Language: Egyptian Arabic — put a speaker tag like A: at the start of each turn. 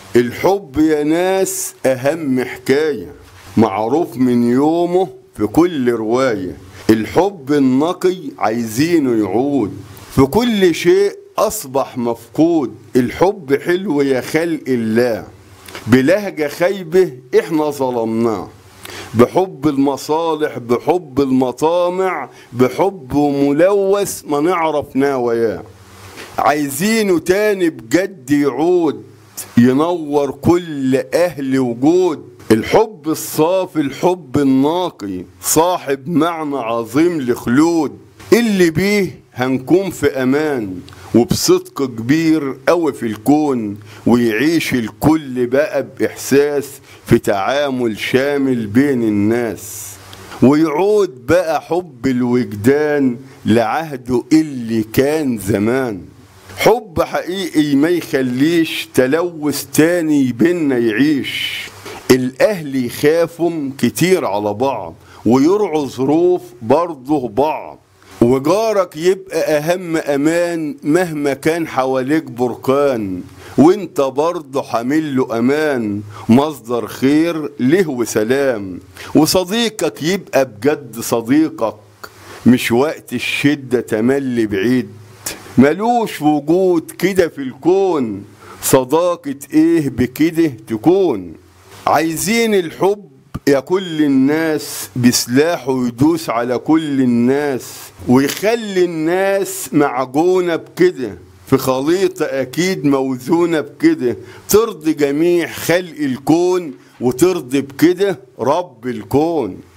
A: الحب يا ناس أهم حكاية معروف من يومه في كل رواية الحب النقي عايزينه يعود في كل شيء أصبح مفقود الحب حلو يا خلق الله بلهجة خايبة احنا ظلمناه بحب المصالح بحب المطامع بحب ملوث ما نعرف ناوياه عايزينه تاني بجد يعود ينور كل أهل وجود الحب الصافي الحب الناقي صاحب معنى عظيم لخلود اللي بيه هنكون في أمان وبصدق كبير قوي في الكون ويعيش الكل بقى بإحساس في تعامل شامل بين الناس ويعود بقى حب الوجدان لعهده اللي كان زمان حب حقيقي ما يخليش تلوث تاني بينا يعيش الأهل يخافوا كتير على بعض ويرعوا ظروف برضه بعض وجارك يبقى أهم أمان مهما كان حواليك بركان وانت برضه حامل له أمان مصدر خير له وسلام وصديقك يبقى بجد صديقك مش وقت الشدة تملي بعيد ملوش وجود كده في الكون صداقة ايه بكده تكون عايزين الحب يا كل الناس بسلاحه يدوس على كل الناس ويخلي الناس معجونة بكده في خليطة أكيد موزونة بكده ترضي جميع خلق الكون وترضي بكده رب الكون